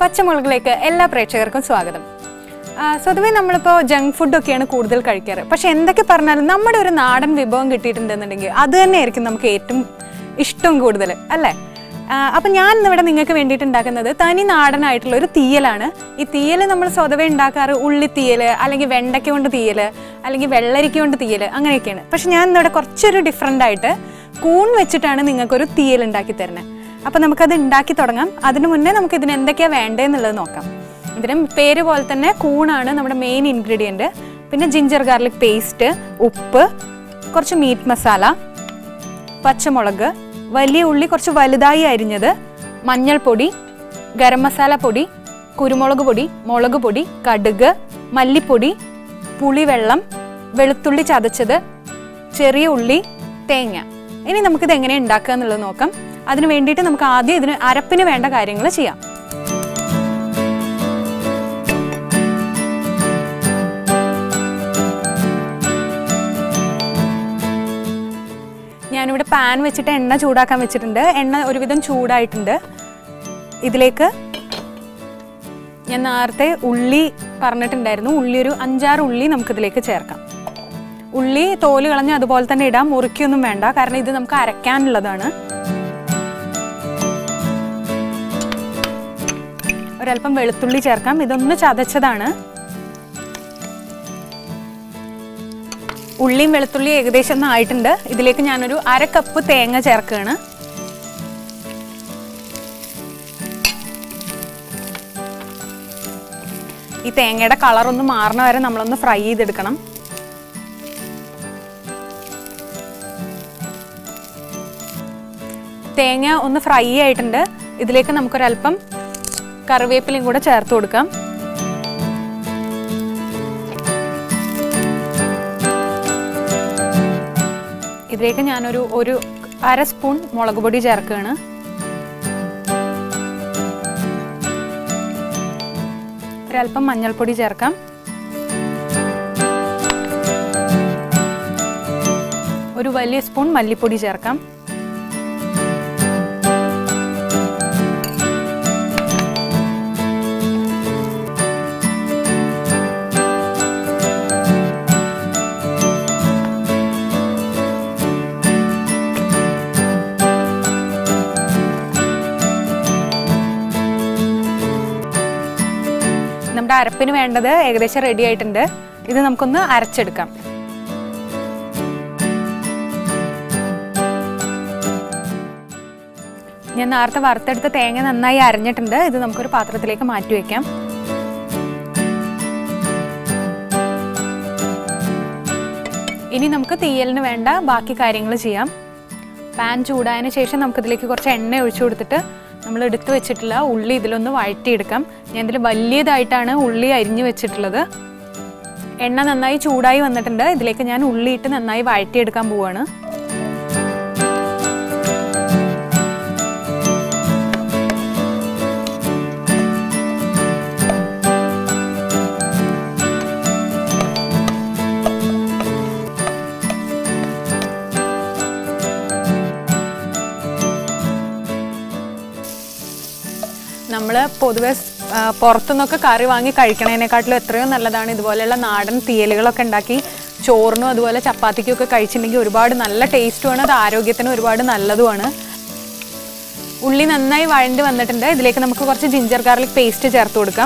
പച്ചമുളകിലേക്ക് എല്ലാ പ്രേക്ഷകർക്കും സ്വാഗതം ആ, സ്വതവേ നമ്മളിപ്പോൾ ജങ്ക് ഫുഡൊക്കെയാണ് കൂടുതൽ കഴിക്കാറ് പക്ഷെ എന്തൊക്കെ പറഞ്ഞാലും നമ്മുടെ ഒരു നാടൻ വിഭവം കിട്ടിയിട്ടുണ്ടെന്നുണ്ടെങ്കിൽ അത് തന്നെയായിരിക്കും നമുക്ക് ഏറ്റവും ഇഷ്ടം കൂടുതൽ അല്ലേ അപ്പം ഞാൻ ഇന്നിവിടെ നിങ്ങൾക്ക് വേണ്ടിയിട്ട് ഉണ്ടാക്കുന്നത് തനി നാടനായിട്ടുള്ള ഒരു തീയലാണ് ഈ തീയൽ നമ്മൾ സ്വതവേ ഉണ്ടാക്കാറ് ഉള്ളി തീയൽ അല്ലെങ്കിൽ വെണ്ടയ്ക്ക കൊണ്ട് തീയൽ അല്ലെങ്കിൽ വെള്ളരിക്ക കൊണ്ട് തീയൽ അങ്ങനെയൊക്കെയാണ് പക്ഷെ ഞാൻ ഇന്നിവിടെ കുറച്ചൊരു ഡിഫറെൻ്റ് ആയിട്ട് കൂൺ വെച്ചിട്ടാണ് നിങ്ങൾക്കൊരു തീയൽ ഉണ്ടാക്കി തരുന്നത് അപ്പം നമുക്കത് ഉണ്ടാക്കി തുടങ്ങാം അതിനു മുന്നേ നമുക്ക് ഇതിന് എന്തൊക്കെയാണ് വേണ്ടതെന്നുള്ളത് നോക്കാം ഇതിന് പേര് പോലെ തന്നെ കൂണാണ് നമ്മുടെ മെയിൻ ഇൻഗ്രീഡിയൻറ്റ് പിന്നെ ജിഞ്ചർ ഗാർലിക് പേസ്റ്റ് ഉപ്പ് കുറച്ച് മീറ്റ് മസാല പച്ചമുളക് വലിയ ഉള്ളി കുറച്ച് വലുതായി അരിഞ്ഞത് മഞ്ഞൾപ്പൊടി ഗരം മസാല പൊടി കുരുമുളക് പൊടി മുളക് പൊടി കടുക് മല്ലിപ്പൊടി പുളിവെള്ളം വെളുത്തുള്ളി ചതച്ചത് ചെറിയ ഉള്ളി തേങ്ങ ഇനി നമുക്കിത് എങ്ങനെ ഉണ്ടാക്കുക എന്നുള്ളത് നോക്കാം അതിന് വേണ്ടിയിട്ട് നമുക്ക് ആദ്യം ഇതിന് അരപ്പിന് വേണ്ട കാര്യങ്ങൾ ചെയ്യാം ഞാനിവിടെ പാൻ വെച്ചിട്ട് എണ്ണ ചൂടാക്കാൻ വെച്ചിട്ടുണ്ട് എണ്ണ ഒരുവിധം ചൂടായിട്ടുണ്ട് ഇതിലേക്ക് ഞാൻ നേരത്തെ ഉള്ളി പറഞ്ഞിട്ടുണ്ടായിരുന്നു ഉള്ളി ഒരു അഞ്ചാറ് ഉള്ളി നമുക്കിതിലേക്ക് ചേർക്കാം ഉള്ളി തോല് കളഞ്ഞ് അതുപോലെ തന്നെ ഇടാം മുറിക്കൊന്നും വേണ്ട കാരണം ഇത് നമുക്ക് അരയ്ക്കാനുള്ളതാണ് ഒരല്പം വെളുത്തുള്ളി ചേർക്കാം ഇതൊന്ന് ചതച്ചതാണ് ഉള്ളിയും വെളുത്തുള്ളിയും ഏകദേശം ഒന്ന് ആയിട്ടുണ്ട് ഇതിലേക്ക് ഞാനൊരു അര കപ്പ് തേങ്ങ ചേർക്കുകയാണ് ഈ തേങ്ങയുടെ കളർ ഒന്ന് മാറണ വരെ നമ്മളൊന്ന് ഫ്രൈ ചെയ്തെടുക്കണം തേങ്ങ ഒന്ന് ഫ്രൈ ആയിട്ടുണ്ട് ഇതിലേക്ക് നമുക്കൊരല്പം കറിവേപ്പിലയും കൂടെ ചേർത്ത് കൊടുക്കാം ഇതിലേക്ക് ഞാനൊരു ഒരു അര സ്പൂൺ മുളക് പൊടി ചേർക്കുകയാണ് ഒരല്പം മഞ്ഞൾപ്പൊടി ചേർക്കാം ഒരു വലിയ സ്പൂൺ മല്ലിപ്പൊടി ചേർക്കാം നമ്മുടെ അരപ്പിന് വേണ്ടത് ഏകദേശം റെഡി ആയിട്ടുണ്ട് ഇത് നമുക്കൊന്ന് അരച്ചെടുക്കാം ഞാൻ നേരത്തെ വറുത്തെടുത്ത തേങ്ങ നന്നായി അരഞ്ഞിട്ടുണ്ട് ഇത് നമുക്കൊരു പാത്രത്തിലേക്ക് മാറ്റി വയ്ക്കാം ഇനി നമുക്ക് തീയലിന് വേണ്ട ബാക്കി കാര്യങ്ങൾ ചെയ്യാം പാൻ ചൂടായതിനു ശേഷം നമുക്കിതിലേക്ക് കുറച്ച് എണ്ണ ഒഴിച്ചു കൊടുത്തിട്ട് നമ്മൾ എടുത്തു വെച്ചിട്ടുള്ള ഉള്ളി ഇതിലൊന്ന് വഴറ്റിയെടുക്കാം ഞാൻ ഇതിൽ വലിയതായിട്ടാണ് ഉള്ളി അരിഞ്ഞു വെച്ചിട്ടുള്ളത് എണ്ണ നന്നായി ചൂടായി വന്നിട്ടുണ്ട് ഇതിലേക്ക് ഞാൻ ഉള്ളി ഇട്ട് നന്നായി വഴറ്റിയെടുക്കാൻ പോവാണ് നമ്മൾ പൊതുവെ ആ, പുറത്തുനിന്നൊക്കെ കറി വാങ്ങി കഴിക്കണതിനെക്കാട്ടിലും എത്രയോ നല്ലതാണ് ഇതുപോലെയുള്ള നാടൻ തീയലുകളൊക്കെ ഉണ്ടാക്കി ചോറിനും അതുപോലെ ചപ്പാത്തിക്കും ഒക്കെ കഴിച്ചിട്ടുണ്ടെങ്കിൽ ഒരുപാട് നല്ല ടേസ്റ്റുമാണ് അത് ആരോഗ്യത്തിന് ഒരുപാട് നല്ലതുമാണ് ഉള്ളി നന്നായി വഴണ്ട് വന്നിട്ടുണ്ട് ഇതിലേക്ക് നമുക്ക് കുറച്ച് ജിഞ്ചർ ഗാർലിക് പേസ്റ്റ് ചേർത്ത് കൊടുക്കാം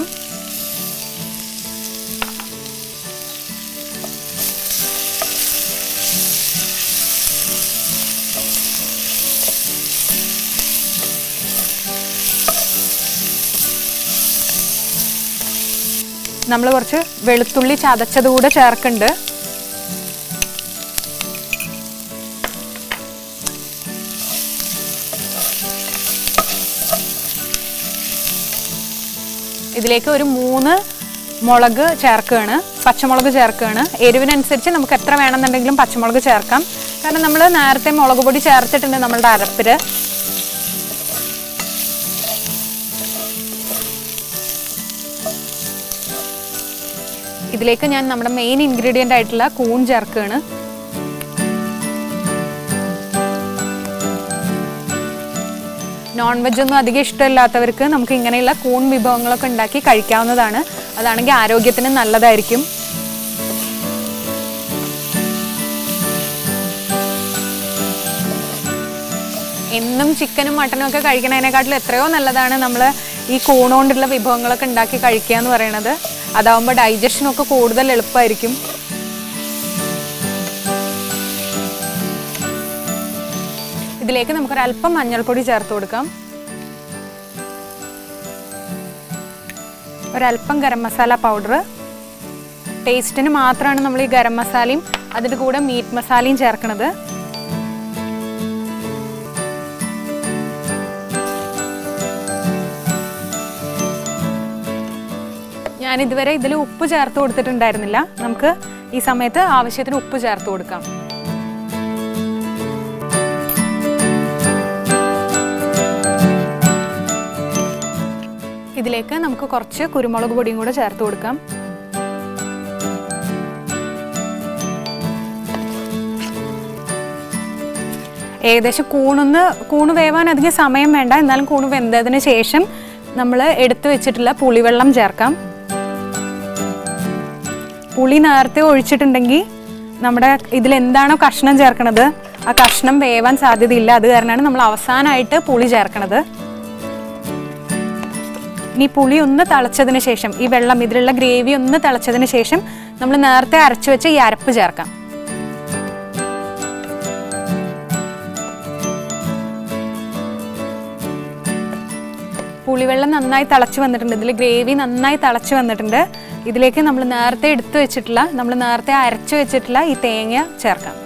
നമ്മൾ കുറച്ച് വെളുത്തുള്ളി ചതച്ചത് കൂടെ ചേർക്കുന്നുണ്ട് ഇതിലേക്ക് ഒരു മൂന്ന് മുളക് ചേർക്കുകയാണ് പച്ചമുളക് ചേർക്കുകയാണ് എരിവിനനുസരിച്ച് നമുക്ക് എത്ര വേണമെന്നുണ്ടെങ്കിലും പച്ചമുളക് ചേർക്കാം കാരണം നമ്മൾ നേരത്തെ മുളക് പൊടി ചേർത്തിട്ടുണ്ട് നമ്മളുടെ അരപ്പിൽ ഇതിലേക്ക് ഞാൻ നമ്മുടെ മെയിൻ ഇൻഗ്രീഡിയൻ്റ് ആയിട്ടുള്ള കൂൺ ചേർക്കുകയാണ് നോൺ വെജ് ഒന്നും അധികം ഇഷ്ടമില്ലാത്തവർക്ക് നമുക്ക് ഇങ്ങനെയുള്ള കൂൺ വിഭവങ്ങളൊക്കെ ഉണ്ടാക്കി കഴിക്കാവുന്നതാണ് അതാണെങ്കിൽ ആരോഗ്യത്തിന് നല്ലതായിരിക്കും എന്നും ചിക്കനും മട്ടനും ഒക്കെ കഴിക്കണതിനെക്കാട്ടിലും എത്രയോ നല്ലതാണ് നമ്മൾ ഈ കൂണുകൊണ്ടുള്ള വിഭവങ്ങളൊക്കെ ഉണ്ടാക്കി കഴിക്കുക എന്ന് പറയുന്നത് അതാവുമ്പോൾ ഡൈജഷനൊക്കെ കൂടുതൽ എളുപ്പമായിരിക്കും ഇതിലേക്ക് നമുക്കൊരല്പം മഞ്ഞൾപ്പൊടി ചേർത്ത് കൊടുക്കാം ഒരല്പം ഗരം മസാല പൗഡർ ടേസ്റ്റിന് മാത്രമാണ് നമ്മൾ ഈ ഗരം മസാലയും അതിൻ്റെ കൂടെ മീറ്റ് മസാലയും ചേർക്കണത് ഞാൻ ഇതുവരെ ഇതിൽ ഉപ്പ് ചേർത്ത് കൊടുത്തിട്ടുണ്ടായിരുന്നില്ല നമുക്ക് ഈ സമയത്ത് ആവശ്യത്തിന് ഉപ്പ് ചേർത്ത് കൊടുക്കാം ഇതിലേക്ക് നമുക്ക് കുറച്ച് കുരുമുളക് പൊടിയും കൂടെ ചേർത്ത് കൊടുക്കാം ഏകദേശം കൂണൊന്ന് കൂണ് വേവാൻ അധികം സമയം വേണ്ട എന്നാലും കൂണ് വെന്തതിന് ശേഷം നമ്മൾ എടുത്തു വെച്ചിട്ടുള്ള പുളിവെള്ളം ചേർക്കാം പുളി നേരത്തെ ഒഴിച്ചിട്ടുണ്ടെങ്കിൽ നമ്മുടെ ഇതിൽ എന്താണോ കഷ്ണം ചേർക്കണത് ആ കഷ്ണം വേവാൻ സാധ്യതയില്ല അത് കാരണമാണ് നമ്മൾ അവസാനമായിട്ട് പുളി ചേർക്കണത് ഇനി പുളി ഒന്ന് തിളച്ചതിന് ശേഷം ഈ വെള്ളം ഇതിലുള്ള ഗ്രേവി ഒന്ന് തിളച്ചതിന് ശേഷം നമ്മൾ നേരത്തെ അരച്ചു വെച്ച ഈ അരപ്പ് ചേർക്കാം പുളിവെള്ളം നന്നായി തിളച്ച് വന്നിട്ടുണ്ട് ഇതിൽ ഗ്രേവി നന്നായി തിളച്ച് വന്നിട്ടുണ്ട് ഇതിലേക്ക് നമ്മൾ നേരത്തെ എടുത്തു വെച്ചിട്ടുള്ള നമ്മൾ നേരത്തെ അരച്ചു വെച്ചിട്ടുള്ള ഈ തേങ്ങ ചേർക്കാം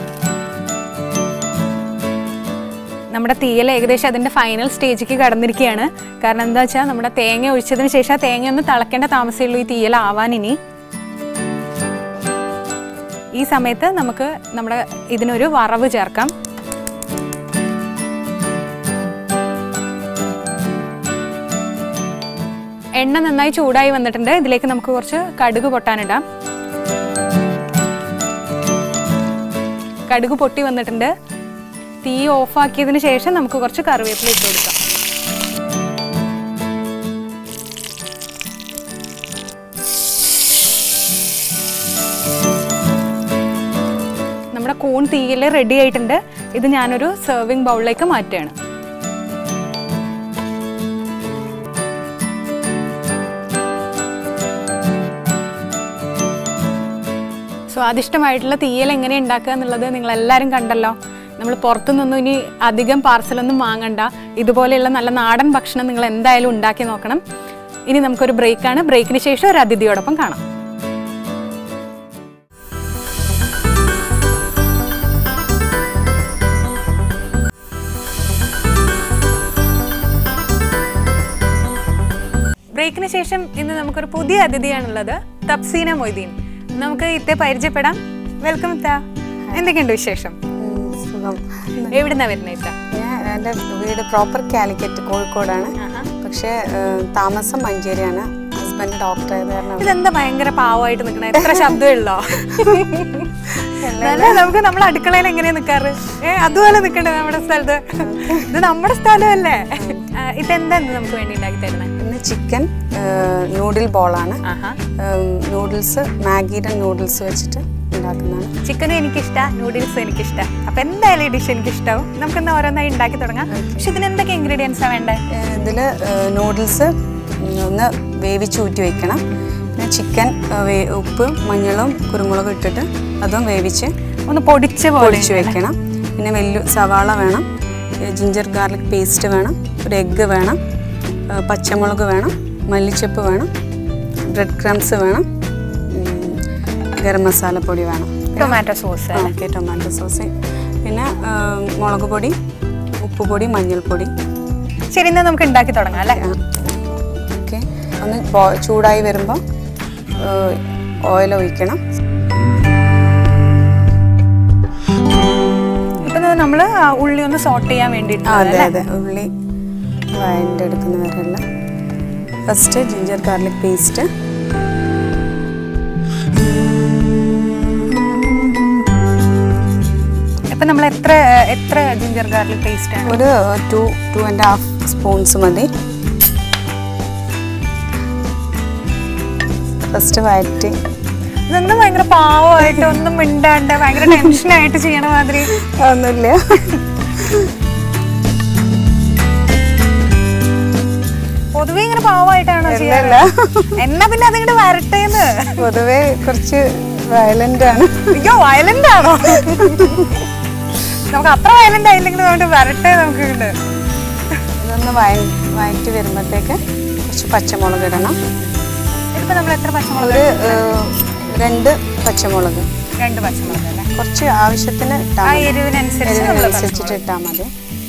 നമ്മുടെ തീയൽ ഏകദേശം അതിൻ്റെ ഫൈനൽ സ്റ്റേജിലേക്ക് കടന്നിരിക്കുകയാണ് കാരണം എന്താ വെച്ചാൽ നമ്മുടെ തേങ്ങ ഒഴിച്ചതിന് ശേഷം ആ തേങ്ങ ഒന്ന് തിളക്കേണ്ട താമസമുള്ളൂ ഈ തീയൽ ആവാൻ ഇനി ഈ സമയത്ത് നമുക്ക് നമ്മുടെ ഇതിനൊരു വറവ് ചേർക്കാം എണ്ണ നന്നായി ചൂടായി വന്നിട്ടുണ്ട് ഇതിലേക്ക് നമുക്ക് കുറച്ച് കടുക് പൊട്ടാനിടാം കടുക് പൊട്ടി വന്നിട്ടുണ്ട് തീ ഓഫാക്കിയതിന് ശേഷം നമുക്ക് കുറച്ച് കറിവേപ്പില ഇട്ട് കൊടുക്കാം നമ്മുടെ കൂൺ തീയിൽ റെഡി ആയിട്ടുണ്ട് ഇത് ഞാനൊരു സെർവിങ് ബൗളിലേക്ക് മാറ്റുകയാണ് സ്വാദിഷ്ടമായിട്ടുള്ള തീയൽ എങ്ങനെ ഉണ്ടാക്കുക എന്നുള്ളത് നിങ്ങൾ എല്ലാവരും കണ്ടല്ലോ നമ്മൾ പുറത്തുനിന്നൊന്നും ഇനി അധികം പാർസലൊന്നും വാങ്ങണ്ട ഇതുപോലെയുള്ള നല്ല നാടൻ ഭക്ഷണം നിങ്ങൾ എന്തായാലും ഉണ്ടാക്കി നോക്കണം ഇനി നമുക്കൊരു ബ്രേക്കാണ് ബ്രേക്കിന് ശേഷം ഒരു അതിഥിയോടൊപ്പം കാണാം ബ്രേക്കിന് ശേഷം ഇന്ന് നമുക്കൊരു പുതിയ അതിഥിയാണുള്ളത് തപ്സീന മൊയ്തീൻ നമുക്ക് ഇത്തെ പരിചയപ്പെടാം വെൽക്കം ഇത്ത എന്തൊക്കെയുണ്ട് വിശേഷം സുഖം എവിടുന്നാ വരുന്നത് ഇത്ത ഞാൻ എൻ്റെ വീട് പ്രോപ്പർ കാലിക്കറ്റ് കോഴിക്കോടാണ് പക്ഷേ ഏഹ്, താമസം മഞ്ചേരിയാണ് ഹസ്ബൻഡ് ഡോക്ടർ ആയത് കാരണം ഇതെന്താ ഭയങ്കര പാവമായിട്ട് നിക്കണ എത്ര ശബ്ദമുള്ളോ നല്ല നമുക്ക് നമ്മൾ അടുക്കളയിൽ എങ്ങനെയാ നിക്കാറ് ഏ അതുപോലെ നിക്കണ്ടേ നമ്മുടെ സ്ഥലത്ത് ഇത് നമ്മുടെ സ്ഥലമല്ലേ ആ, ഇതെന്താ ഇന്ന് നമുക്ക് വേണ്ടി ഉണ്ടാക്കി തരുന്നത് ഇന്ന് ചിക്കൻ നൂഡിൽ ബോളാണ് ആഹാ നൂഡിൽസ് മാഗിയുടെ നൂഡിൽസ് വെച്ചിട്ട് ഉണ്ടാക്കുന്നതാണ് ചിക്കനും എനിക്കിഷ്ട നൂഡിൽസും എനിക്കിഷ്ട അപ്പൊ എന്തായാലും ഈ ഡിഷ് എനിക്കിഷ്ടാവും നമുക്കിന്ന് ഓരോന്നായി ഉണ്ടാക്കി തുടങ്ങാം പക്ഷെ ഇതിന് എന്തൊക്കെ ഇൻഗ്രീഡിയൻസാ വേണ്ടേ ഇതിൽ നൂഡിൽസ് ഒന്ന് വേവിച്ച് ഊറ്റി വയ്ക്കണം പിന്നെ ചിക്കൻ ഉപ്പ് മഞ്ഞളും കുരുമുളകും ഇട്ടിട്ട് അതും വേവിച്ച് ഒന്ന് പൊടിച്ച പോലെ പൊടിച്ച് വെക്കണം പിന്നെ വലിയ സവാള വേണം ജിഞ്ചർ ഗാർലിക് പേസ്റ്റ് വേണം ഒരു എഗ്ഗ് വേണം ആ, പച്ചമുളക് വേണം മല്ലിച്ചപ്പ് വേണം ബ്രെഡ് ക്രംസ് വേണം ഉം, ഗരം മസാലപ്പൊടി വേണം tomato sauce okay tomato sauce പിന്നെ ആ, മുളക് പൊടി ഉപ്പുപൊടി മഞ്ഞൾപ്പൊടി ശരി ഇന്ന് നമുക്ക് ഉണ്ടാക്കി തുടങ്ങാം അല്ലേ ഓക്കെ ഒന്ന് ബോ- ചൂടായി വരുമ്പോൾ ഓയിൽ ഒഴിക്കണം ഇപ്പൊ നമ്മൾ ഉള്ളി ഒന്ന് സോട്ട് ചെയ്യാൻ വേണ്ടിയിട്ട് ആ, അതെ അതെ ഉള്ളി വഴൻ്റെ എടുക്കുന്ന വരെയുള്ള ഫസ്റ്റ് ജിഞ്ചർ ഗാർലിക് പേസ്റ്റ് ഇപ്പൊ നമ്മൾ നമ്മൾ എത്ര എത്ര ജിഞ്ചർ ഗാർലിക് പേസ്റ്റ് ആണ് ഒരു two two and half spoons മതി ഫസ്റ്റ് വഴറ്റി ഇതൊന്നും ഭയങ്കര പാവമായിട്ട് ഒന്നും മിണ്ടാണ്ട് ഭയങ്കര ടെൻഷനായിട്ട് ചെയ്യണ മാതിരി ഒന്നുമില്ല പൊതുവെ ഇങ്ങനെ പാവമായിട്ടാണോ ചെയ്യാറ് എന്നാ പിന്നെ അതിങ്ങോട്ട് വരട്ടേന്ന് പൊതുവെ കുറച്ച് വയലന്റ് ആണ് അയ്യോ വയലന്റ് ആണോ നമുക്ക് അത്ര വയലന്റ് ആയില്ലെങ്കിൽ അതുകൊണ്ട് വരട്ടെ നമുക്ക് ഇങ്ങോട്ട് ഇതൊന്ന് വയ വഴറ്റി വരുമ്പോഴത്തേക്ക് കുറച്ച് പച്ചമുളക് ഇടണം ഇതിപ്പോ നമ്മൾ എത്ര പച്ചമുളക് ഒരു ഏഹ്, രണ്ട് പച്ചമുളക് രണ്ട് പച്ചമുളക് അല്ലേ കുറച്ച് ആവശ്യത്തിന് ഇട്ടാൽ ആ മതി എരിവിനനുസരിച്ച് നമ്മൾ എരിവിനനുസരിച്ചിട്ട് ഇട്ടാൽ മതി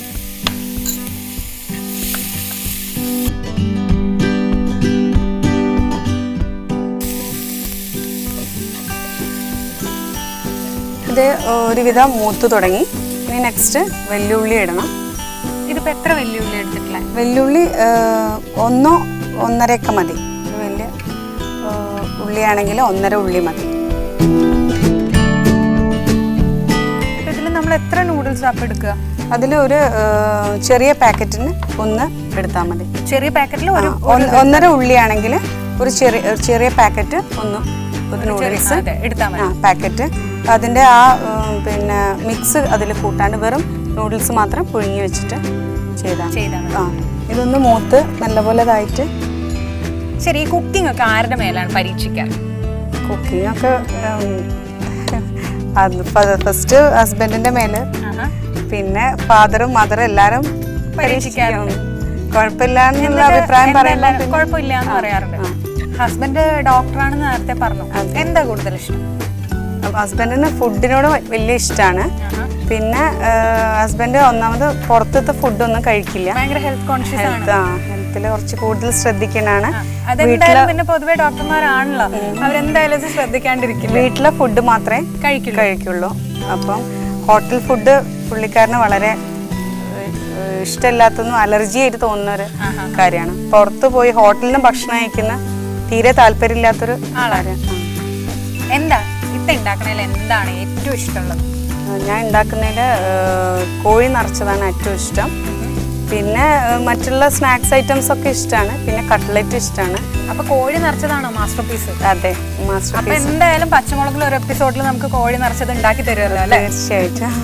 ഇത് ഒരുവിധം മൂത്ത് തുടങ്ങി ഇനി നെക്സ്റ്റ് വെല്ലുള്ളി ഇടണം ഇതിപ്പോ എത്ര വെല്ലുള്ളി എടുത്തിട്ടില്ല വെല്ലുള്ളി ഏഹ്, ഒന്നോ ഒന്നരയൊക്കെ മതി ഒരു വലിയ ഏഹ്, ഉള്ളിയാണെങ്കിൽ ഒന്നര ഉള്ളി മതി ഇപ്പൊ ഇതിൽ നമ്മൾ എത്ര നൂഡിൽസ് അപ്പം എടുക്കുക അതിൽ ഒരു ഏഹ്, ചെറിയ പാക്കറ്റിന് ഒന്ന് എടുത്താൽ മതി ചെറിയ പാക്കറ്റിൽ ഒരു ഒന്ന് ഒന്നര ഉള്ളിയാണെങ്കിൽ ഒരു ചെറിയ ഒരു ചെറിയ പാക്കറ്റ് ഒന്ന് ഒരു നൂഡിൽസ് അതെ എടുത്താൽ മതി ആ പാക്കറ്റ് അതിൻ്റെ ആ ഉം, പിന്നെ മിക്സ് അതിൽ കൂട്ടാണ്ട് വെറും നൂഡിൽസ് മാത്രം പുഴുങ്ങി വെച്ചിട്ട് ചെയ്താൽ മതി. ചെയ്താൽ മതി ആ ഇതൊന്ന് മൂത്ത് നല്ലപോലെ ഇതായിട്ട് ശരി ഈ കുക്കിംഗ് ഒക്കെ ആരുടെ മേലാണ് പരീക്ഷിക്കാൻ കുക്കിംഗ് ഒക്കെ അത് ഫസ്റ്റ് ഹസ്ബൻഡിൻ്റെ മേലെ പിന്നെ ഫാദറും മദറും എല്ലാവരും പരീക്ഷിക്കാറുണ്ട്. കുഴപ്പമില്ല എന്നുള്ള അഭിപ്രായം പറയുമ്പോൾ പിന്നെ- കുഴപ്പമില്ല എന്ന് പറയാറുണ്ട് ഹസ്ബൻഡ് ഡോക്ടറാണെന്ന് നേരത്തെ പറഞ്ഞു എന്താ കൂടുതൽ ഇഷ്ടം അപ്പൊ ഹസ്ബൻഡിന് ഫുഡിനോട് വലിയ ഇഷ്ടമാണ് പിന്നെ ഹസ്ബൻഡ് ഒന്നാമത് പുറത്തത്തെ ഫുഡൊന്നും കഴിക്കില്ല ഭയങ്കര ഹെൽത്ത് കോൺഷ്യസ് ആണ് ഹെൽത്ത് ആ ഹെൽത്തിൽ കുറച്ച് കൂടുതൽ ശ്രദ്ധിക്കണാണ് അതെന്തായാലും പിന്നെ പൊതുവെ ഡോക്ടർമാരാണല്ലോ അവരെന്തായാലും ഇത് ശ്രദ്ധിക്കാണ്ടിരിക്കില്ല വീട്ടിലെ ഫുഡ് മാത്രമേ കഴിക്കില്ല കഴിക്കുള്ളൂ അപ്പം ഹോട്ടൽ ഫുഡ് പുള്ളിക്കാരന് വളരെ ഏഹ്, ഇഷ്ടമില്ലാത്തൊന്നും അലർജി ആയിട്ട് തോന്നുന്ന ഒരു കാര്യമാണ് പുറത്ത് പോയി ഹോട്ടലിൽ നിന്ന് ഭക്ഷണം കഴിക്കുന്ന തീരെ താല്പര്യമില്ലാത്തൊരു കാര്യം എന്താ ഇത്ത ഉണ്ടാക്കണതിൽ എന്താണ് ഏറ്റവും ഇഷ്ടമുള്ളത് ആ, ഞാൻ ഉണ്ടാക്കുന്നതിൽ കോഴി നിറച്ചതാണ് ഏറ്റവും ഇഷ്ടം പിന്നെ ഏഹ്, മറ്റുള്ള സ്നാക്സ് ഐറ്റംസ് ഒക്കെ ഇഷ്ടമാണ് പിന്നെ കട്ട്ലറ്റ് ഇഷ്ടമാണ് അപ്പൊ കോഴി നിറച്ചതാണോ മാസ്റ്റർ പീസ് അതെ മാസ്റ്റർ അപ്പൊ എന്തായാലും പച്ചമുളകിൽ ഒരു എപ്പിസോഡിൽ നമുക്ക് കോഴി നിറച്ചത് ഉണ്ടാക്കി തരുമല്ലോ അല്ലേ തീർച്ചയായിട്ടും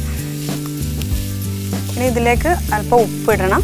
ഇനി ഇതിലേക്ക് അല്പം ഉപ്പ് ഇടണം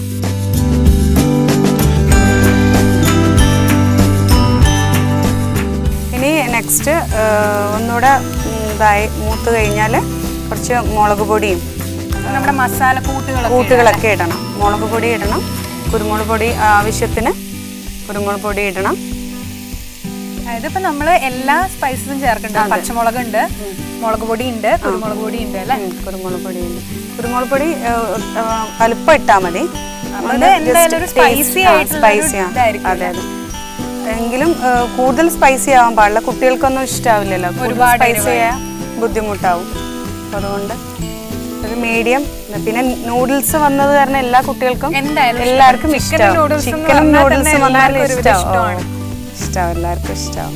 ഇനി നെക്സ്റ്റ് ഒന്നുകൂടെ ഉം, ഇതായി മൂത്ത് കഴിഞ്ഞാൽ കുറച്ച് മുളക് പൊടിയും നമ്മുടെ മസാല കൂട്ടുകളൊക്കെ കൂട്ടുകളൊക്കെ ഇടണം മുളക് പൊടി ഇടണം കുരുമുളക് പൊടി ആവശ്യത്തിന് കുരുമുളക് പൊടി ഇടണം അതായത് ഇപ്പൊ നമ്മള് എല്ലാ സ്പൈസസും ചേർക്കുന്നുണ്ട് പച്ചമുളക് ഉണ്ട് മുളക് പൊടി ഉണ്ട് കുരുമുളക് പൊടി ഉണ്ട് അല്ലെ ഉം, കുരുമുളക് പൊടിയുണ്ട് കുരുമുളക് പൊടി അല്പം ഇട്ടാൽ മതി അത് എന്തായാലും ഒരു spicy ആയിട്ടുള്ള ഒരു സ്പൈസി ഇതായിരിക്കും അതെ അതെ എങ്കിലും ആ, കൂടുതൽ സ്പൈസി ആവാൻ പാടില്ല കുട്ടികൾക്കൊന്നും ഇഷ്ടാവില്ലല്ലോ ഒരുപാട് സ്പൈസി ആയാൽ ബുദ്ധിമുട്ടാവും അപ്പൊ അതുകൊണ്ട് ഒരു മീഡിയം പിന്നെ നൂഡിൽസ് വന്നത് കാരണം എല്ലാ കുട്ടികൾക്കും എന്തായാലും എല്ലാവർക്കും chicken ഇഷ്ടമാവും noodles എന്ന് ചിക്കനും പറഞ്ഞാൽ നൂഡിൽസും തന്നെ വന്നാൽ എല്ലാവർക്കും ഒരുവിധം ഇഷ്ടമാവും ഇഷ്ടമാണ്. ഇഷ്ടമാവും എല്ലാവർക്കും ഇഷ്ടമാവും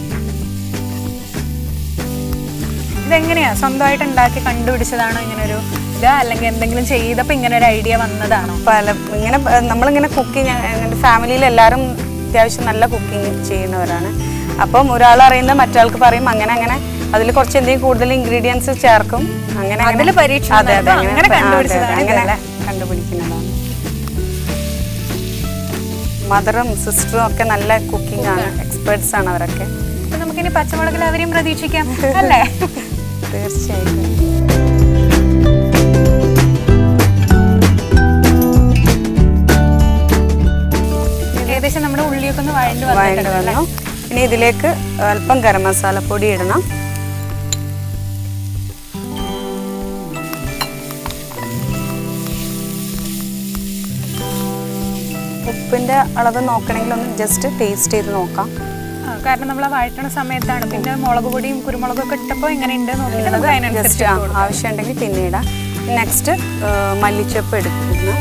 ഇതെങ്ങനെയാ സ്വന്തമായിട്ട് ഉണ്ടാക്കി കണ്ടുപിടിച്ചതാണോ ഇങ്ങനെ ഒരു ഇത് അല്ലെങ്കിൽ എന്തെങ്കിലും ചെയ്തപ്പോ ഇങ്ങനെ ഒരു ഐഡിയ വന്നതാണോ പല ഇങ്ങനെ പ- നമ്മളിങ്ങനെ കുക്കിംഗ് എൻ്റെ ഫാമിലിയിൽ എല്ലാവരും അത്യാവശ്യം നല്ല കുക്കിംഗ് ചെയ്യുന്നവരാണ് അപ്പം ഒരാൾ അറിയുന്നത് മറ്റാൾക്ക് പറയും അങ്ങനെ അങ്ങനെ അതിൽ കുറച്ച് എന്തെങ്കിലും കൂടുതൽ ഇൻഗ്രീഡിയൻസ് ചേർക്കും അങ്ങനെ അങ്ങനെ- അതില് പരീക്ഷണം അതെ അതെ നടത്തും. അങ്ങനെ പ- ആ, അതെ, കണ്ടുപിടിച്ചതാണ് അതെ, അങ്ങനെ ഇതല്ലേ? കണ്ടുപിടിക്കുന്നതാണ് മദറും സിസ്റ്ററും ഒക്കെ നല്ല കുക്കിംഗ് ആണ് എക്സ്പേർട്സ് ആണ് അവരൊക്കെ അപ്പൊ നമുക്കിനി പച്ചമുളകിൽ അവരെയും പ്രതീക്ഷിക്കാം അല്ലേ തീർച്ചയായിട്ടും ഏകദേശം നമ്മുടെ ഉള്ളിയൊക്കെ ഒന്ന് വഴണ്ട് വഴണ്ട് വന്നിട്ടുണ്ട് വന്നു ഇനി ഇതിലേക്ക് അല്പം ഗരം മസാല പൊടി ഇടണം ഉപ്പിന്റെ അളവ് നോക്കണമെങ്കിൽ ഒന്ന് ജസ്റ്റ് ടേസ്റ്റ് ചെയ്ത് നോക്കാം ആ, കാരണം നമ്മൾ വഴറ്റണ സമയത്താണ് പിന്നെ മുളക് പൊടിയും കുരുമുളകും ഒക്കെ ഇട്ടപ്പോൾ എങ്ങനെ ഉണ്ട് നോക്കിയിട്ട് നമുക്ക് അതിനനുസരിച്ച് ജസ്റ്റ് ആവശ്യമുണ്ടെങ്കിൽ പിന്നെ ഇടാം നെക്സ്റ്റ് മല്ലിച്ചപ്പ് എടുക്കുന്നു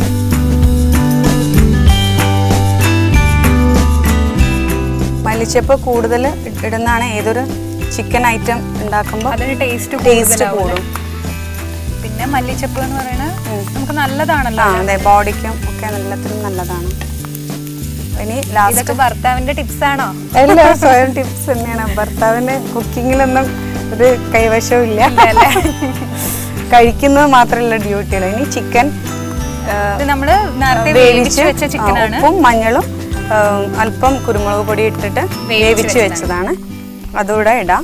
മല്ലിച്ചപ്പ് കൂടുതൽ ഇടുന്നതാണ് ഏതൊരു ചിക്കൻ ഐറ്റം ഉണ്ടാക്കുമ്പോൾ അതിന് ടേസ്റ്റ് ടേസ്റ്റ് കൂടും പിന്നെ മല്ലിച്ചപ്പ് എന്ന് പറയുന്നത് നമുക്ക് നല്ലതാണല്ലോ ആ അതെ ബോഡിക്കും ഒക്കെ എല്ലാത്തിനും നല്ലതാണ് ഇനി ലാസ്റ്റ് ഇതൊക്കെ ഭർത്താവിന്റെ ടിപ്സ് ആണോ എല്ലാ സ്വയം ടിപ്സ് തന്നെയാണ് ഭർത്താവിന് കുക്കിങ്ങിലൊന്നും ഒരു കൈവശവും ഇല്ല കഴിക്കുന്നത് മാത്രമല്ല ഡ്യൂട്ടിയുള്ളൂ ഇനി ചിക്കൻ ഇത് നമ്മള് നേരത്തെ വേവിച്ച് വെച്ച ചിക്കൻ ആണ് ഉപ്പും മഞ്ഞളും ആ, അല്പം കുരുമുളക് പൊടി ഇട്ടിട്ട് വേവിച്ച് വെച്ചതാണ് അതുകൂടെ ഇടാം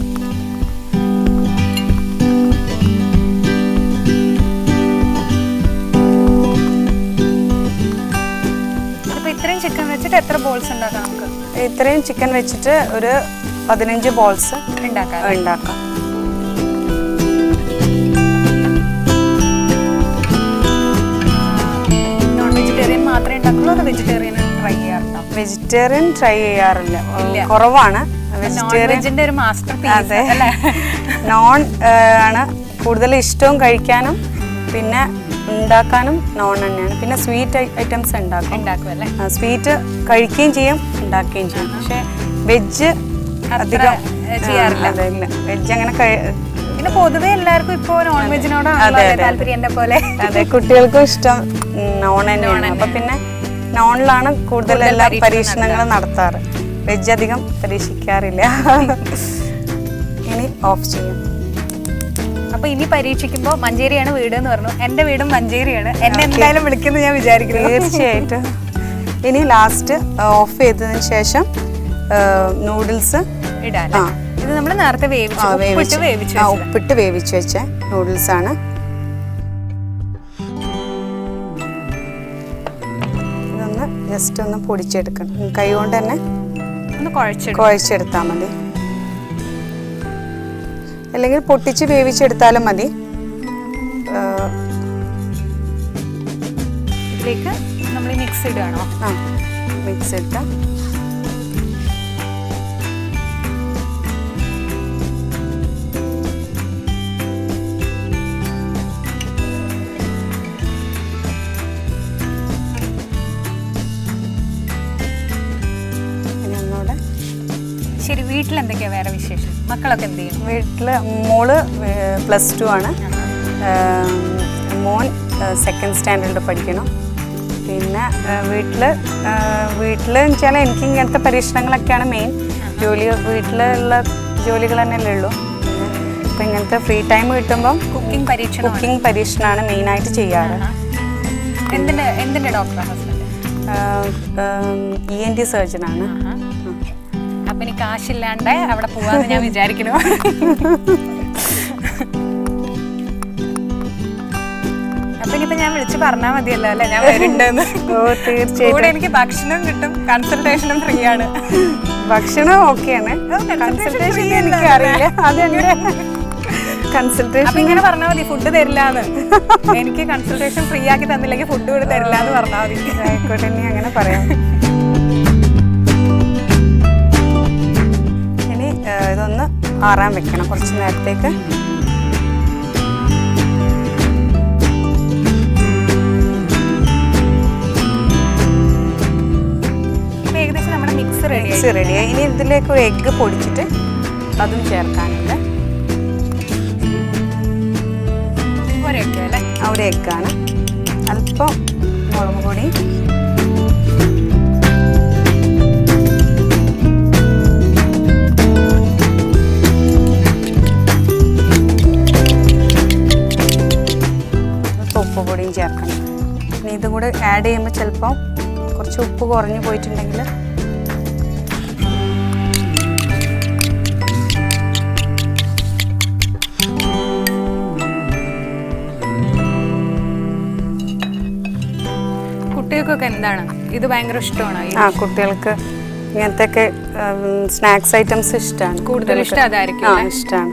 അപ്പൊ ഇത്രയും ചിക്കൻ വെച്ചിട്ട് എത്ര ബോൾസ് ഉണ്ടാക്കാം നമുക്ക് ഇത്രയും ചിക്കൻ വെച്ചിട്ട് ഒരു പതിനഞ്ച് ബോൾസ് ഉണ്ടാക്കാം ഉണ്ടാക്കാം നോൺ വെജിറ്റേറിയൻ മാത്രമേ ഉണ്ടാക്കുള്ളൂ അതോ വെജിറ്റേറിയൻ ട്രൈ ചെയ്യാറുണ്ടോ വെജിറ്റേറിയൻ ട്രൈ ചെയ്യാറില്ല കുറവാണ് നോൺ വെജിറ്റേറിയൻ വെജിന്റെ ഒരു മാസ്റ്റർ അതെ പീസ് അല്ലേ നോൺ ആണ് കൂടുതൽ ഇഷ്ടവും കഴിക്കാനും പിന്നെ ഉണ്ടാക്കാനും നോൺ തന്നെയാണ് പിന്നെ സ്വീറ്റ് ഐറ്റംസ് ഉണ്ടാക്കും ഉണ്ടാക്കും അല്ലേ സ്വീറ്റ് കഴിക്കുകയും ചെയ്യും ഉണ്ടാക്കുകയും ചെയ്യും പക്ഷെ വെജ് അധികം ഏ, ചെയ്യാറില്ല. ആ, അതെ ഇല്ല വെജ് അങ്ങനെ കഴി- പിന്നെ പൊതുവെ എല്ലാവർക്കും ഇപ്പോ നോൺ വെജിനോടാണല്ലോ അതെ, അതെ. താല്പര്യം എന്റെ പോലെ അതെ കുട്ടികൾക്കും ഇഷ്ടം നോൺ തന്നെയാണ് അപ്പൊ പിന്നെ നോണിലാണ് കൂടുതൽ എല്ലാ പരീക്ഷണങ്ങളും നടത്താറ് വെജ് അധികം പരീക്ഷിക്കാറില്ല ഇനി ഓഫ് ചെയ്യും അപ്പൊ ഇനി പരീക്ഷിക്കുമ്പോ മഞ്ചേരിയാണ് വീട് എന്ന് പറഞ്ഞു എന്റെ വീടും മഞ്ചേരിയാണ് എന്നെ എന്തായാലും വിളിക്കുന്നു ഞാൻ വിചാരിക്കുന്നു തീർച്ചയായിട്ടും ഇനി ലാസ്റ്റ് ഓഫ് ചെയ്തതിന് ശേഷം നൂഡിൽസ് ഇടാൻ ആ. ഇത് നമ്മൾ നേരത്തെ വേവിച്ചു ഉപ്പിട്ട് വേവിച്ചു ആ വെച്ചതാ. ഉപ്പിട്ട് വേവിച്ച് വെച്ച നൂഡിൽസ് ആണ് ഇതൊന്ന് ജസ്റ്റ് ഒന്ന് പൊടിച്ചെടുക്കണം കൈ കൊണ്ട് തന്നെ ഒന്ന് കുഴച്ചിടും കുഴച്ചെടുത്താൽ മതി അല്ലെങ്കിൽ പൊട്ടിച്ച് വേവിച്ചെടുത്താലും മതി ആ, ഇതിലേക്ക് നമ്മൾ മിക്സ് ഇടുകയാണോ ആ മിക്സ് ഇട്ട് ഇനി ഒന്നുകൂടെ ശരി വീട്ടിൽ എന്തൊക്കെയാ വേറെ വിശേഷം മക്കളൊക്കെ എന്ത് ചെയ്യുന്നു വീട്ടിൽ മോള് പ്ലസ് ടു ആണ് ഏം, മോൻ സെക്കൻഡ് സ്റ്റാൻഡേർഡിൽ പഠിക്കണം പിന്നെ വീട്ടിൽ വീട്ടിൽ വെച്ചാൽ എനിക്ക് ഇങ്ങനത്തെ പരീക്ഷണങ്ങളൊക്കെയാണ് മെയിൻ ജോലി വീട്ടിലുള്ള ജോലികൾ തന്നെയല്ലേ ഉള്ളൂ പിന്നെ ഇപ്പം ഇങ്ങനത്തെ ഫ്രീ ടൈം കിട്ടുമ്പം കുക്കിംഗ് പരീക്ഷണം കുക്കിംഗ് പരീക്ഷണമാണ് മെയിനായിട്ട് ചെയ്യാറ് എന്തിന്റെ എന്തിന്റെ doctor husband E N T സർജനാണ് അപ്പൊ ഇനി കാശില്ലാണ്ട് അവിടെ പോവാന്ന് ഞാൻ വിചാരിക്കുന്നു അപ്പൊ ഇനിയിപ്പോ ഞാൻ വിളിച്ച് പറഞ്ഞാൽ മതിയല്ലോ അല്ലെ ഞാൻ വരുന്നുണ്ടെന്ന് ഓ തീർച്ചയായും കൂടെ എനിക്ക് ഭക്ഷണം കിട്ടും കൺസൾട്ടേഷനും ഫ്രീ ആണ് ഭക്ഷണം ഓക്കെയാണ് കൺസൾട്ടേഷൻ എനിക്ക് അറിയില്ല അതെങ്ങനെ കൺസൾട്ടേഷൻ അപ്പൊ ഇങ്ങനെ പറഞ്ഞാൽ മതി ഫുഡ് തരില്ലാന്ന് എനിക്ക് കൺസൾട്ടേഷൻ ഫ്രീ ആക്കി തന്നില്ലെങ്കിൽ ഫുഡ് കൂടെ തരില്ല എന്ന് പറഞ്ഞാൽ മതി ആയിക്കോട്ടെ ഇനി അങ്ങനെ പറയാം ഇനി ആ, ഇതൊന്ന് ആറാൻ വെക്കണം കുറച്ച് നേരത്തേക്ക് ഇപ്പൊ ഏകദേശം നമ്മുടെ മിക്സ് റെഡി മിക്സ് റെഡിയായി ഇനി ഇതിലേക്ക് ഒരു എഗ്ഗ് പൊടിച്ചിട്ട് അതും ചേർക്കാനുണ്ട് ഒരൊക്കെ അല്ലേ ആ ഒരു എഗ്ഗാണ് അല്പം മുളക് പൊടി അല്പം ഉപ്പ് പൊടിയും ചേർക്കണം ഇനി ഇതും കൂടെ ആഡ് ചെയ്യുമ്പോൾ ചിലപ്പോൾ കുറച്ച് ഉപ്പ് കുറഞ്ഞു പോയിട്ടുണ്ടെങ്കിൽ കുട്ടികൾക്കൊക്കെ എന്താണ് ഇത് ഭയങ്കര ഇഷ്ടമാണോ ഈ ആ കുട്ടികൾക്ക് ഇങ്ങനത്തെ സ്നാക്സ് ഐറ്റംസ് ഇഷ്ടമാണ് കൂടുതൽ ഇഷ്ടം അതായിരിക്കും ആ അല്ലേ? ഇഷ്ടമാണ്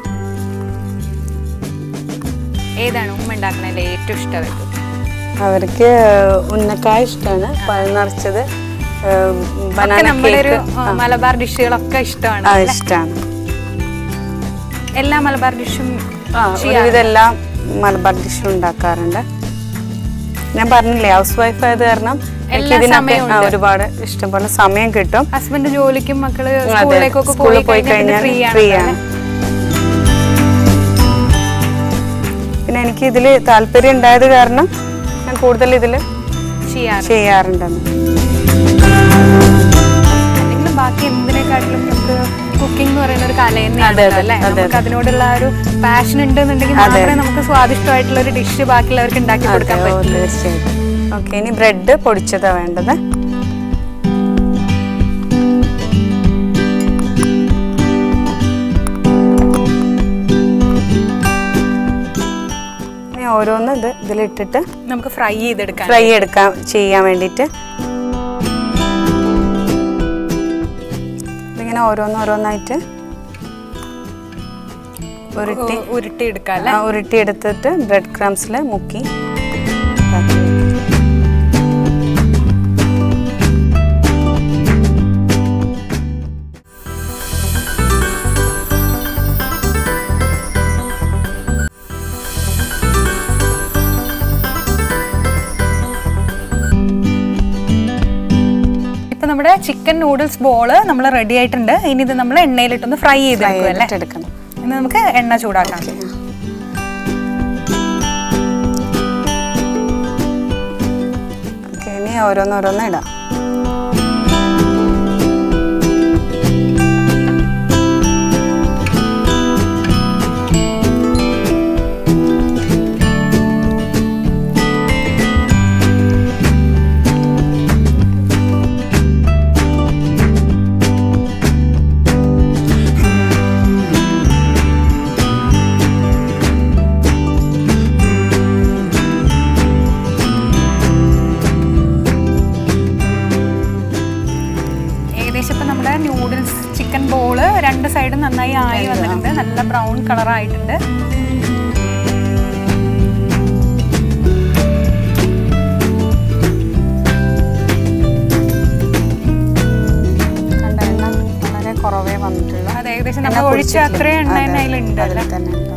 ഏതാണ് ഉമ്മ ഉണ്ടാക്കണല്ലേ ഏറ്റവും ഇഷ്ടം അവർക്ക് അവർക്ക് ഉന്നക്കായ ഇഷ്ടമാണ് പഴം നിറച്ചത് ഒക്കെ ബനാന നമ്മുടെ ഒരു കേക്ക് ആ, മലബാർ ഡിഷുകളൊക്കെ ഇഷ്ടമാണ് അത് ഇഷ്ടമാണ് എല്ലാ മലബാർ ഡിഷും ആ ഒരുവിധം എല്ലാം മലബാർ ഡിഷും ഉണ്ടാക്കാറുണ്ട് ഞാൻ പറഞ്ഞില്ലേ ഹൗസ് വൈഫ് ആയത് കാരണം എനിക്ക് എല്ലാ ഇതിനൊക്കെ സമയവും ആ, ഒരുപാട് ഇഷ്ടംപോലെ സമയം കിട്ടും ഹസ്ബൻഡ് ജോലിക്കും മക്കള് അതെ, സ്കൂളിലേക്കൊക്കെ സ്കൂളിൽ പോയി പോയി കഴിഞ്ഞാൽ കഴിഞ്ഞാൽ ഫ്രീ ഫ്രീ ആണ് ആണ് പിന്നെ എനിക്ക് ഇതിൽ താല്പര്യം ഉണ്ടായത് കാരണം ഞാൻ കൂടുതൽ ഇതിൽ ചെയ്യാറ് ചെയ്യാറുണ്ടെന്ന് അല്ലെങ്കിൽ ബാക്കി എന്തിനെക്കാട്ടിലും നമുക്ക് കുക്കിംഗ് എന്ന് പറയുന്ന ഒരു കല അതെ, തന്നെയാണ് അതെ, അല്ലേ അതെ, നമുക്ക് അതിനോടുള്ള ആ ഒരു പാഷൻ ഉണ്ടെന്നുണ്ടെങ്കിൽ മാത്രമേ നമുക്ക് സ്വാദിഷ്ടമായിട്ടുള്ള ഒരു ഡിഷ് ബാക്കിയുള്ളവർക്ക് ഉണ്ടാക്കി കൊടുക്കാൻ ഓ, പറ്റും തീർച്ചയായിട്ടും ഓക്കെ ഇനി ബ്രെഡ് പൊടിച്ചതാണ് വേണ്ടത് ഇനി ഓരോന്ന് ഇത് ഇതിലിട്ടിട്ട് നമുക്ക് ഫ്രൈ ചെയ്തെടുക്കാൻ ഫ്രൈ എടുക്കാൻ ചെയ്യാൻ വേണ്ടിയിട്ട് ഇതിങ്ങനെ ഓരോന്ന് ഓരോന്നായിട്ട് ഉരുട്ടി ഉ- ഉരുട്ടി എടുക്കാം അല്ലേ ആ, ഉരുട്ടി എടുത്തിട്ട് ബ്രെഡ് ക്രംസിൽ മുക്കി ഇപ്പൊ നമ്മുടെ ചിക്കൻ നൂഡിൽസ് ബോള് നമ്മൾ റെഡി ആയിട്ടുണ്ട് ഇനി ഇത് നമ്മൾ എണ്ണയിലിട്ടൊന്ന് ഫ്രൈ ചെയ്തെടുക്കും അല്ലേ എടുക്കണം ഇനി നമുക്ക് എണ്ണ ചൂടാക്കാം ഓക്കെ ഇനി ഓരോന്നോരോന്ന് ഇടാം ഏകദേശം ഇപ്പൊ നമ്മുടെ നൂഡിൽസ് ചിക്കൻ ബോള് രണ്ട് സൈഡും നന്നായി ആയി വന്നിട്ടുണ്ട് നല്ല ബ്രൗൺ കളർ ആയിട്ടുണ്ട് കണ്ട എണ്ണ വളരെ കുറവേ വന്നിട്ടുള്ളൂ അത് ഏകദേശം നമ്മൾ ഒഴിച്ച അത്രയും എണ്ണ തന്നെ അതിലുണ്ട് അതിൽ അല്ലേ തന്നെ ഉണ്ടാവും.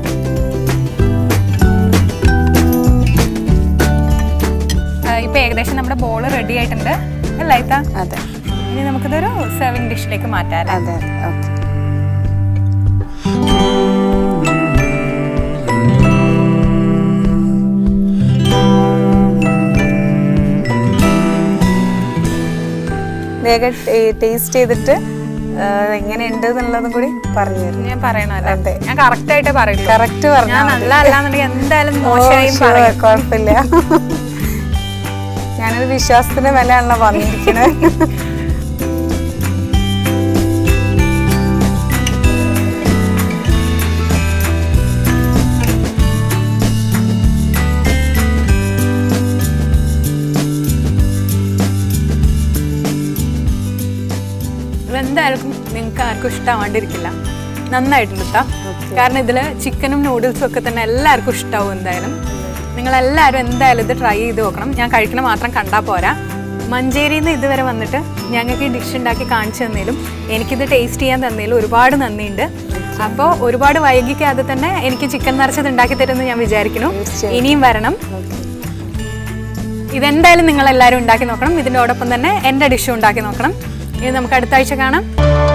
ആ, ഇപ്പൊ ഏകദേശം നമ്മുടെ ബോള് റെഡി ആയിട്ടുണ്ട് അല്ലേ ഇത്ത അതെ ഇനി നമുക്കിതൊരു സെർവിങ് ഡിഷിലേക്ക് മാറ്റാം അല്ലേ അതെ ഓക്കെ വേഗം ടേസ്റ്റ് ചെയ്തിട്ട് ആ, എങ്ങനെയുണ്ട് എന്നുള്ളതും കൂടി പറഞ്ഞു തരും ഞാൻ പറയണല്ലേ അതെ. ഞാൻ കറക്റ്റ് ആയിട്ട് പറയൂ കറക്റ്റ് പറഞ്ഞു ഞാൻ നല്ല അല്ലാന്നുണ്ടെങ്കിൽ എന്തായാലും മോശമായി പറയും കുഴപ്പമില്ല ഞാനൊരു വിശ്വാസത്തിന്റെ മേലെയാണല്ലോ വന്നിരിക്കുന്നത് ഇതെന്തായാലും നിങ്ങൾക്ക് ആർക്കും ഇഷ്ടമാണ്ടിരിക്കില്ല നന്നായിട്ടുണ്ട് കേട്ടോ കാരണം ഇതിൽ ചിക്കനും നൂഡിൽസും ഒക്കെ തന്നെ എല്ലാവർക്കും ഇഷ്ടമാവും എന്തായാലും നിങ്ങളെല്ലാവരും എന്തായാലും ഇത് ട്രൈ ചെയ്ത് നോക്കണം ഞാൻ കഴിക്കണ മാത്രം കണ്ടാൽ പോരാ മഞ്ചേരിയിൽ നിന്ന് ഇതുവരെ വന്നിട്ട് ഞങ്ങൾക്ക് ഈ ഡിഷ് ഉണ്ടാക്കി കാണിച്ചു തന്നതിലും എനിക്കിത് ടേസ്റ്റ് ചെയ്യാൻ തന്നതിലും ഒരുപാട് നന്ദിയുണ്ട് അപ്പോൾ ഒരുപാട് വൈകിക്കാതെ തന്നെ എനിക്ക് ചിക്കൻ നിറച്ചത് ഉണ്ടാക്കി തരുമെന്ന് ഞാൻ വിചാരിക്കുന്നു ഇനിയും വരണം ഇതെന്തായാലും നിങ്ങൾ എല്ലാവരും ഉണ്ടാക്കി നോക്കണം ഇതിനോടൊപ്പം തന്നെ എൻ്റെ ഡിഷും ഉണ്ടാക്കി നോക്കണം ഇനി നമുക്ക് അടുത്ത ആഴ്ച കാണാം